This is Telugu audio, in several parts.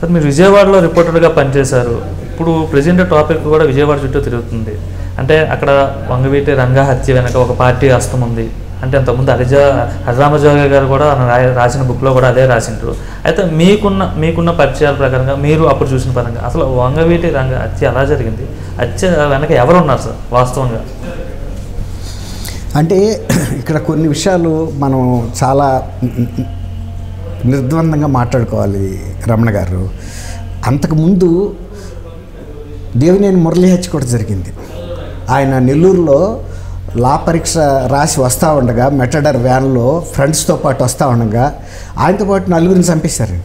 సార్ మీరు విజయవాడలో రిపోర్టర్గా పనిచేశారు ఇప్పుడు ప్రజెంట్ టాపిక్ కూడా విజయవాడ చుట్టూ తిరుగుతుంది అంటే అక్కడ వంగవీటి రంగా హత్య వెనక ఒక పార్టీ హస్తం ఉంది అంటే అంతకుముందు హరిజ హరిరామజోగ గారు కూడా ఆయన రా- రాసిన బుక్లో కూడా అదే రాసింటారు అయితే మీకున్న మీకున్న పరిచయాల ప్రకారంగా మీరు అప్పుడు చూసిన పరంగా అసలు వంగవీటి రంగ హత్య ఎలా జరిగింది హత్య వెనక ఎవరు ఉన్నారు సార్ వాస్తవంగా అంటే ఇక్కడ కొన్ని విషయాలు మనం చాలా నిర్ద్వందంగా మాట్లాడుకోవాలి రమణ గారు అంతకుముందు దేవినేని మురళీ హత్య కూడా జరిగింది ఆయన నెల్లూరులో లా పరీక్ష రాసి వస్తూ ఉండగా మెటడర్ వ్యాన్లో ఫ్రెండ్స్తో పాటు వస్తూ ఉండగా ఆయనతో పాటు నలుగురిని చంపేశారు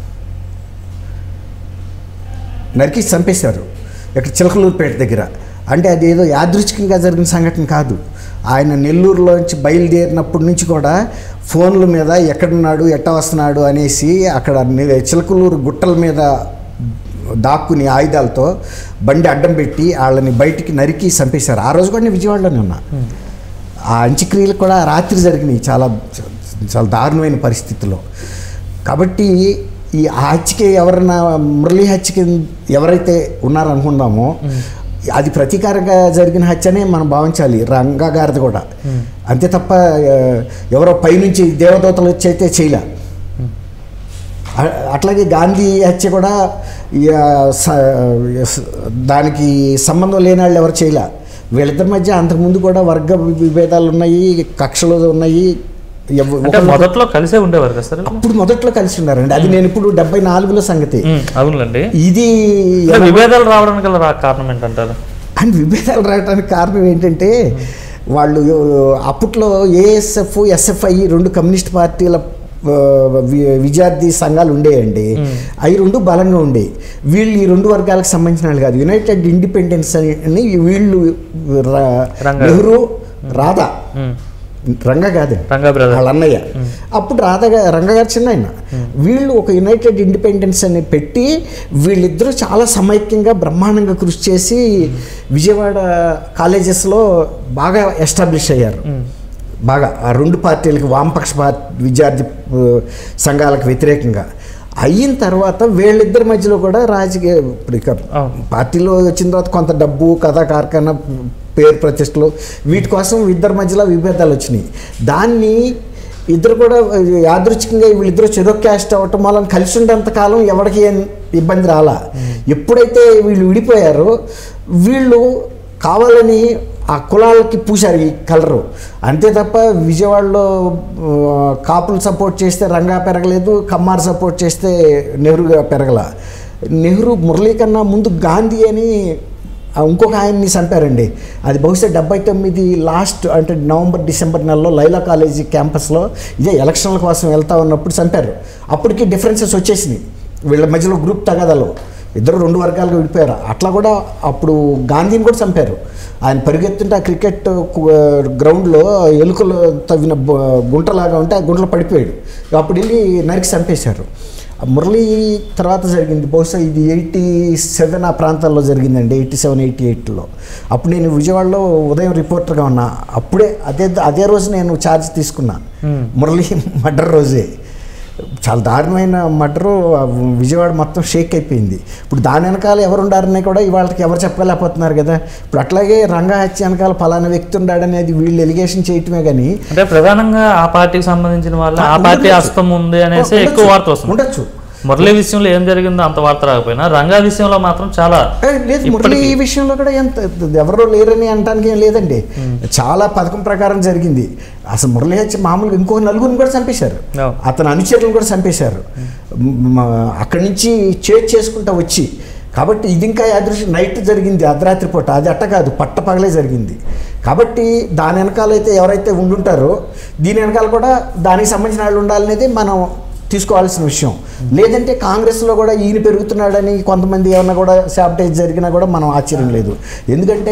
నరికి చంపేశారు ఇక్కడ చిలకలూరుపేట దగ్గర అంటే అది ఏదో యాదృచ్ఛికంగా జరిగిన సంఘటన కాదు ఆయన నెల్లూరులోంచి బయలుదేరినప్పటి నుంచి కూడా ఫోన్ల మీద ఎక్కడున్నాడు ఎట్ట వస్తున్నాడు అనేసి అక్కడ ని- చిలకలూరు గుట్టల మీద దాక్కుని ఆయుధాలతో బండి అడ్డం పెట్టి వాళ్ళని బయటికి నరికి చంపేశారు ఆ రోజు కూడా నేను విజయవాడలోనే ఉన్నా ఆ అంత్యక్రియలు కూడా రాత్రి జరిగినాయి చాలా చాలా దారుణమైన పరిస్థితుల్లో కాబట్టి ఈ ఆ హత్యకి ఎవరైనా మురళీ హత్యకి ఎవరైతే ఉన్నారనుకున్నామో అది ప్రతీకారంగా జరిగిన హత్యనే మనం భావించాలి రంగా గారిది కూడా అంతే తప్ప ఆ, ఎవరో పైనుంచి దేవదూతలు వచ్చి అయితే చేయలే అ- అట్లాగే గాంధీ హత్య కూడా ఇక స- స- దానికి సంబంధం లేని వాళ్ళు ఎవరు చేయలే వీళ్ళిద్దరి మధ్య అంతకుముందు కూడా వర్గ విభేదాలు ఉన్నాయి కక్షలు ఉన్నాయి ఎవ- అంటే ఒకళ్ళు- మొదట్లో కలిసే ఉండేవారు కదా సార్ అప్పుడు మొదట్లో కలిసి ఉన్నారండి అది నేను ఇప్పుడు డెబ్బై నాలుగులో సంగతి ఉమ్, అవునులేండి ఇది అంటే విభేదాలు రావడానికి గల రా- కారణం ఏంటంటారు అండ్ విభేదాలు రావడానికి కారణం ఏంటంటే వాళ్ళు అప్పట్లో ఏఎస్ఎఫ్ ఎస్ఎఫ్ఐ రెండు కమ్యూనిస్ట్ పార్టీల ఆ, వి- విద్యార్థి సంఘాలు ఉండేయండి అవి రెండు బలంగా ఉండేవి వీళ్ళు ఈ రెండు వర్గాలకు సంబంధించిన వాళ్ళు కాదు యునైటెడ్ ఇండిపెండెన్స్ అని వీళ్ళు రా- రంగా. నెహ్రూ రాధా ఉమ్, రంగా కాదండి రంగా బ్రదర్ వాళ్ళ అన్నయ్య అప్పుడు రాధగా రంగగారు చిన్న ఆయన వీళ్ళు ఒక యునైటెడ్ ఇండిపెండెన్స్ అని పెట్టి వీళ్ళిద్దరూ చాలా సమైక్యంగా బ్రహ్మాండంగా కృషి చేసి విజయవాడ కాలేజెస్లో బాగా ఎస్టాబ్లిష్ అయ్యారు బాగా ఆ రెండు పార్టీలకి వామపక్ష పార్టీ విద్యార్థి ఆ, సంఘాలకు వ్యతిరేకంగా అయిన తర్వాత వీళ్ళిద్దరి మధ్యలో కూడా రాజకీయ ఇప్పుడు ఇక అవును. పార్టీలో వచ్చిన తర్వాత కొంత డబ్బు కథా కార్ఖానా పేరు ప్రతిష్టలు వీటి కోసం ఇద్దరి మధ్యలో విభేదాలు వచ్చినాయి దాన్ని ఇద్దరు కూడా యాదృచ్ఛికంగా వీళ్ళిద్దరు చెరొక క్యాస్ట్ అవ్వటం వలన కలిసి ఉండేంత కాలం ఎవరికి ఏం ఇబ్బంది రాలా ఎప్పుడైతే వీళ్ళు విడిపోయారో వీళ్ళు కావాలని ఆ కులాలకి పూశారు ఈ కలరు అంతే తప్ప విజయవాడలో ఆ, కాపులు సపోర్ట్ చేస్తే రంగా పెరగలేదు కమ్మారు సపోర్ట్ చేస్తే నెహ్రూగా పెరగల నెహ్రూ మురళీ కన్నా ముందు గాంధీ అని ఆ ఇంకొక ఆయన్ని చంపారండి అది బహుశా డెబ్బై తొమ్మిది లాస్ట్ అంటే నవంబర్ డిసెంబర్ నెలలో లైలా కాలేజీ క్యాంపస్లో ఇదే ఎలక్షన్ల కోసం వెళ్తా ఉన్నప్పుడు చంపారు అప్పటికి డిఫరెన్సెస్ వచ్చేసినాయి వీళ్ళ మధ్యలో గ్రూప్ తగాదాలు ఇద్దరు రెండు వర్గాలుగా విడిపోయారు అట్లా కూడా అప్పుడు గాంధీని కూడా చంపారు ఆయన పరిగెత్తుంటే ఆ క్రికెట్ కు- గ్రౌండ్లో ఎలుకలు తవ్విన బ- గుంటలాగా ఉంటే ఆ గుంటలో పడిపోయాడు అప్పుడు వెళ్ళి నరికి చంపేశారు ఆ మురళి తర్వాత జరిగింది బహుశా ఇది ఎయిటీ సెవెన్ ఆ ప్రాంతాల్లో జరిగిందండి ఎయిటీ సెవెన్ ఎయిటీ ఎయిట్లో అప్పుడు నేను విజయవాడలో ఉదయం రిపోర్టర్గా ఉన్నా అప్పుడే అదే అదే రోజు నేను ఛార్జ్ తీసుకున్నా మురళి మర్డర్ రోజే చాలా దారుణమైన మర్డరు విజయవాడ మొత్తం షేక్ అయిపోయింది ఇప్పుడు దాని వెనకాల ఎవరు ఉండారని కూడా ఇవాళకి ఎవరు చెప్పలేకపోతున్నారు కదా ఇప్పుడు అట్లాగే రంగా హత్య వెనకాల ఫలానా వ్యక్తి ఉన్నాడనేది వీళ్ళు ఎలిగేషన్ చేయటమే కానీ అంటే ప్రధానంగా ఆ పార్టీకి సంబంధించిన వాళ్ళ ఆ పార్టీ హస్తం ఉంది అనేసి ఎక్కువ వార్త వస్తుంది ఉండొచ్చు మురళి విషయంలో ఏం జరిగిందో అంత వార్త రాకపోయినా రంగా విషయంలో మాత్రం చాలా ఏ, లేదు మురళి ఈ విషయంలో కూడా ఎంత ఎవరో లేరని అనడానికి ఏం లేదండి చాలా పథకం ప్రకారం జరిగింది అసలు మురళి హత్య మామూలుగా ఇంకో నలుగురిని కూడా చంపేశారు అవును. అతని అనుచరులను కూడా చంపేశారు మ- అక్కడి నుంచి చేజ్ చేసుకుంటా వచ్చి కాబట్టి ఇది ఇంకా యాదృశ్య నైట్ జరిగింది అర్ధరాత్రి పూట అది అట్ట కాదు పట్ట పగలే జరిగింది కాబట్టి దాని వెనకాలైతే ఎవరైతే ఉండుంటారో దీని వెనకాల కూడా దానికి సంబంధించిన వాళ్ళు ఉండాలనేది మనం తీసుకోవాల్సిన విషయం లేదంటే కాంగ్రెస్లో కూడా ఈయన పెరుగుతున్నాడని కొంతమంది ఏమన్నా కూడా శాబటేజ్ జరిగినా కూడా మనం ఆశ్చర్యం లేదు ఎందుకంటే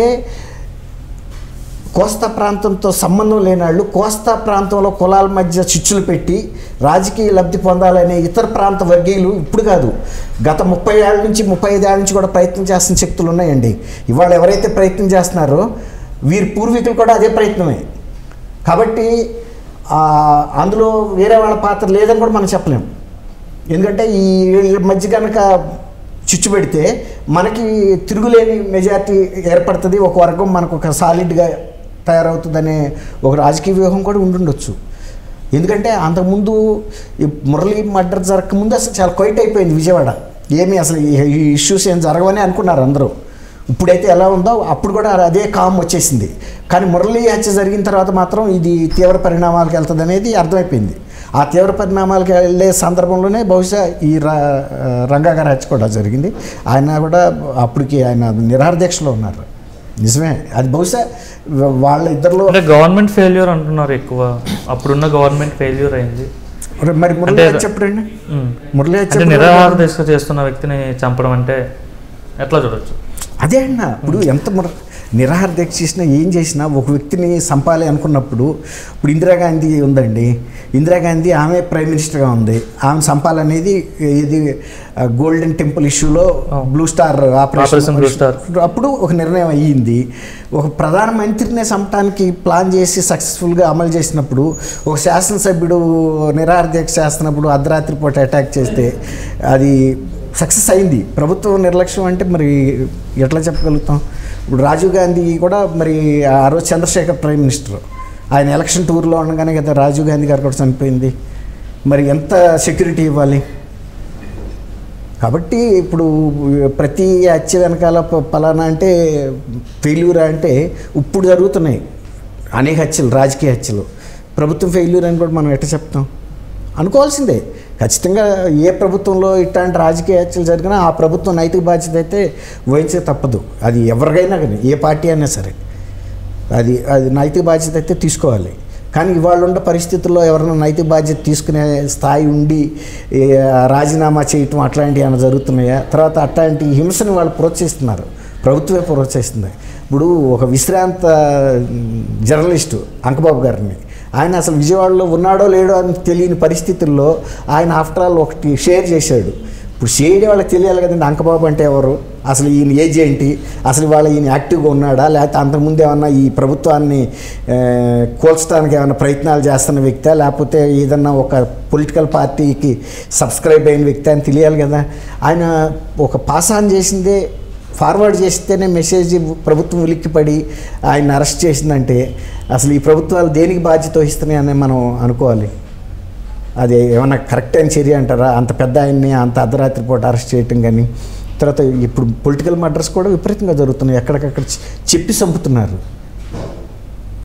కోస్తా ప్రాంతంతో సంబంధం లేని వాళ్ళు కోస్తా ప్రాంతంలో కులాల మధ్య చిచ్చులు పెట్టి రాజకీయ లబ్ధి పొందాలనే ఇతర ప్రాంత వర్గీయులు ఇప్పుడు కాదు గత ముప్పై ఏళ్ళ నుంచి ముప్పై ఐదు ఏళ్ళ నుంచి కూడా ప్రయత్నం చేస్తున్న శక్తులు ఉన్నాయండి ఇవాళ ఎవరైతే ప్రయత్నం చేస్తున్నారో వీరి పూర్వీకులు కూడా అదే ప్రయత్నమే కాబట్టి ఆ, అందులో వేరే వాళ్ళ పాత్ర లేదని కూడా మనం చెప్పలేం ఎందుకంటే ఈ వీళ్ళ మధ్య కనుక చిచ్చు పెడితే మనకి తిరుగులేని మెజారిటీ ఏర్పడుతుంది ఒక వర్గం మనకు ఒక సాలిడ్గా తయారవుతుందనే ఒక రాజకీయ వ్యూహం కూడా ఉండుండొచ్చు ఎందుకంటే అంతకుముందు ఈ మురళీ మర్డర్ జరగకముందు అసలు చాలా క్వైట్ అయిపోయింది విజయవాడ ఏమీ అసలు ఈ- ఈ ఇష్యూస్ ఏం జరగవని అనుకున్నారు అందరూ ఇప్పుడైతే ఎలా ఉందో అప్పుడు కూడా అదే కామ్ వచ్చేసింది కానీ మురళీ హత్య జరిగిన తర్వాత మాత్రం ఇది తీవ్ర పరిణామాలకు వెళ్తుంది అనేది అర్థమైపోయింది ఆ తీవ్ర పరిణామాలకు వెళ్ళే సందర్భంలోనే బహుశా ఈ రా రంగా గారి హత్య కూడా జరిగింది ఆయన కూడా అప్పటికి ఆయన నిరాహార దీక్షలో ఉన్నారు నిజమే అది బహుశా వాళ్ళ ఇద్దరిలో అంటే గవర్నమెంట్ ఫెయిల్యూర్ అంటున్నారు ఎక్కువ అప్పుడున్న గవర్నమెంట్ ఫెయిల్యూర్ అయింది మరి మురళీ అంటే- హత్య చెప్పడండి ఉమ్. మురళీ హత్య అంటే ఎప్పుడు నిరాహార దీక్ష చేస్తున్న వ్యక్తిని చంపడం అంటే ఎట్లా చూడొచ్చు అదే అన్న ఇప్పుడు ఎంత ముర నిరాహార దీక్ష చేసినా ఏం చేసినా ఒక వ్యక్తిని సంపాలి అనుకున్నప్పుడు ఇప్పుడు ఇందిరాగాంధీ ఉందండి ఇందిరాగాంధీ ఆమె ప్రైమ్ మినిస్టర్గా ఉంది ఆమె సంపాలనేది ఇది ఆ, గోల్డెన్ టెంపుల్ ఇష్యూలో blue star operation operation blue star. అప్పుడు ఒక నిర్ణయం అయ్యింది ఒక ప్రధానమంత్రిని చంపడానికి ప్లాన్ చేసి సక్సెస్ఫుల్గా అమలు చేసినప్పుడు ఒక శాసనసభ్యుడు నిరాహార దీక్ష చేస్తున్నప్పుడు అర్ధరాత్రి పూట అటాక్ చేస్తే అది సక్సెస్ అయింది ప్రభుత్వం నిర్లక్ష్యం అంటే మరి ఎట్లా చెప్పగలుగుతాం ఇప్పుడు రాజీవ్ గాంధీ కూడా మరి ఆ రోజు చంద్రశేఖర్ ప్రైమ్ మినిస్టర్ ఆయన ఎలక్షన్ టూర్లో ఉండగానే కదా రాజీవ్ గాంధీ గారు కూడా చనిపోయింది మరి ఎంత సెక్యూరిటీ ఇవ్వాలి కాబట్టి ఇప్పుడు ప్రతి హత్య వెనకాల ప- పలానా అంటే ఫెయిల్యూర్ అంటే ఇప్పుడు జరుగుతున్నాయి అనేక హత్యలు రాజకీయ హత్యలు ప్రభుత్వం ఫెయిల్యూర్ అని కూడా మనం ఎట్లా చెప్తాం అనుకోవాల్సిందే ఖచ్చితంగా ఏ ప్రభుత్వంలో ఇట్లాంటి రాజకీయ హత్యలు జరిగినా ఆ ప్రభుత్వం నైతిక బాధ్యత అయితే వహించే తప్పదు అది ఎవరికైనా కానీ ఏ పార్టీ అయినా సరే అది అది నైతిక బాధ్యత అయితే తీసుకోవాలి కానీ ఇవాళ ఉన్న పరిస్థితుల్లో ఎవరైనా నైతిక బాధ్యత తీసుకునే స్థాయి ఉండి ఏ, రాజీనామా చేయటం అట్లాంటివి ఏమైనా జరుగుతున్నాయా తర్వాత అట్లాంటి హింసని వాళ్ళు ప్రోత్సహిస్తున్నారు ప్రభుత్వమే ప్రోత్సహిస్తుంది ఇప్పుడు ఒక విశ్రాంత మ్, జర్నలిస్టు అంకబాబు గారిని ఆయన అసలు విజయవాడలో ఉన్నాడో లేడో అని తెలియని పరిస్థితుల్లో ఆయన ఆఫ్టర్ ఆల్ ఒకటి షేర్ చేశాడు ఇప్పుడు షేడ్ వాళ్ళకి తెలియాలి కదండి అంకబాబు అంటే ఎవరు అసలు ఈయన ఏజ్ ఏంటి అసలు వాళ్ళ ఈయన యాక్టివ్గా ఉన్నాడా లేకపోతే అంతకుముందు ఏమన్నా ఈ ప్రభుత్వాన్ని ఆ, కూల్చడానికి ఏమైనా ప్రయత్నాలు చేస్తున్న వ్యక్తా లేకపోతే ఏదన్నా ఒక పొలిటికల్ పార్టీకి సబ్స్క్రైబ్ అయిన వ్యక్తి అని తెలియాలి కదా ఆయన ఒక పాస్ ఆన్ చేసిందే ఫార్వర్డ్ చేస్తేనే మెసేజ్ ప్రభుత్వం ఉలిక్కిపడి ఆయన అరెస్ట్ చేసిందంటే అసలు ఈ ప్రభుత్వాలు దేనికి బాధ్యత వహిస్తున్నాయని మనం అనుకోవాలి అది ఏమన్నా కరెక్ట్ అయిన చర్య అంటారా అంత పెద్ద ఆయన్ని అంత అర్ధరాత్రి పూట అరెస్ట్ చేయటం కానీ తర్వాత ఇప్పుడు పొలిటికల్ మర్డర్స్ కూడా విపరీతంగా జరుగుతున్నాయి ఎక్కడికక్కడ చె- చెప్పి చంపుతున్నారు